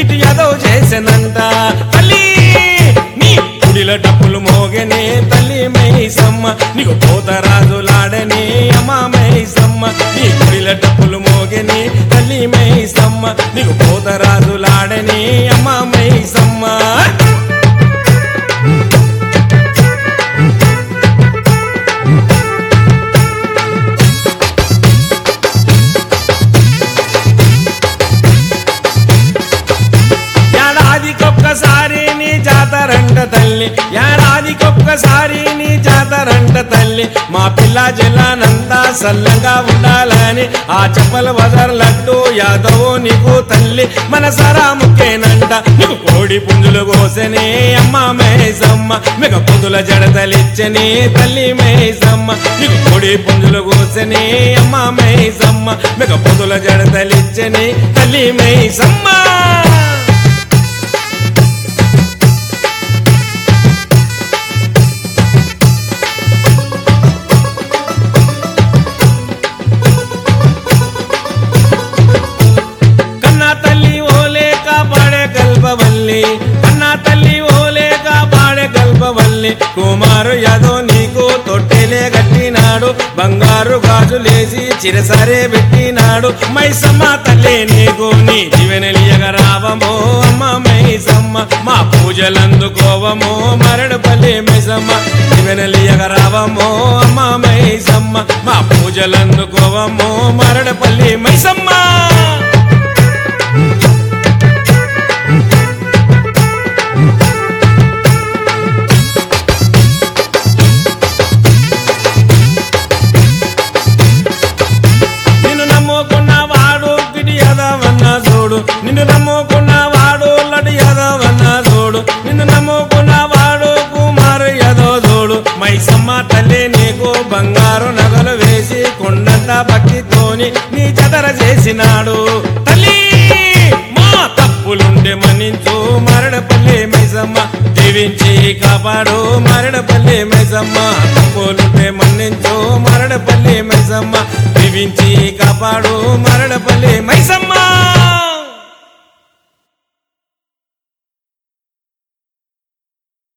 కిటి యాదవ్ చేసెనంట తల్లి నీ గుడిల డప్పులు మోగనే తల్లి మైసమ్మ నీకు పోతరాజులాడని అమ్మ మైసమ్మ నీ గుడిల డప్పులు మోగని తల్లి మైసమ్మ నీకు పోతరాజులాడని అమ్మ మైసమ్మ ఏడాదికొక్కసారి నీ జాతరంట తల్లి ఏడాదికొక్కసారి నీ జాతరంట తల్లి మా పిల్ల జలానంతా సల్లంగా ఉండాలని ఆ చెప్పల బజార్ లడ్డు యాదవ్ నీకు తల్లి మన సరా ముక్కేనంట నీకు కోడి పుంజులు కోసనే అమ్మ మేసమ్మ మిగ పుంజుల జడతలిచ్చని తల్లి మేసమ్మ నీకు కోడి పుంజులు కోసనే అమ్మ మేసమ్మ మిగ పుంజుల జడతలిచ్చని తల్లి మేసమ్మ కన్నా తల్లి ఓలే కాపాడే కల్పవల్లి కన్నా తల్లి ఓలే కాపాడే కల్పవల్లి కుమారు యాదవ్ నీకు తొట్టెలే కట్టినాడు బంగారు గాజులేసి చిరసరే పెట్టినాడు మైసమ్మ తల్లి నీకు నీ జీవనలియగ రావమో అమ్మ మైసమ్మ మా పూజలందుకోవమో మరడుపల్లి మైసమ్మ జీవనలియగ రావమో అమ్మ మైసమ్మ మా పూజలందుకోవమో మరడపల్లి మైసమ్మ నిన్ను నమ్ముకున్న వాడు గిడి యదవన్న చూడు నిన్ను నమ్ముకున్న వాడు లడి యదవన్న చూడు నిన్ను నమ్ముకున్న వాడు కుమారు యదవ చూడు మైసమ్మ తల్లి నీకు బంగారు నగలు వేసి కొండంత భక్తితోని నీ జతర చేసినాడు తల్లి మా తప్పులుండే మన్నించు మరడపల్లి మైసమ్మ దీవించి కాపాడు మరడపల్లి మైసమ్మ తప్పులుంటే మన్నించు మరడపల్లి మైసమ్మ దీవించి కాపాడు మరడపల్లి మైసమ్మ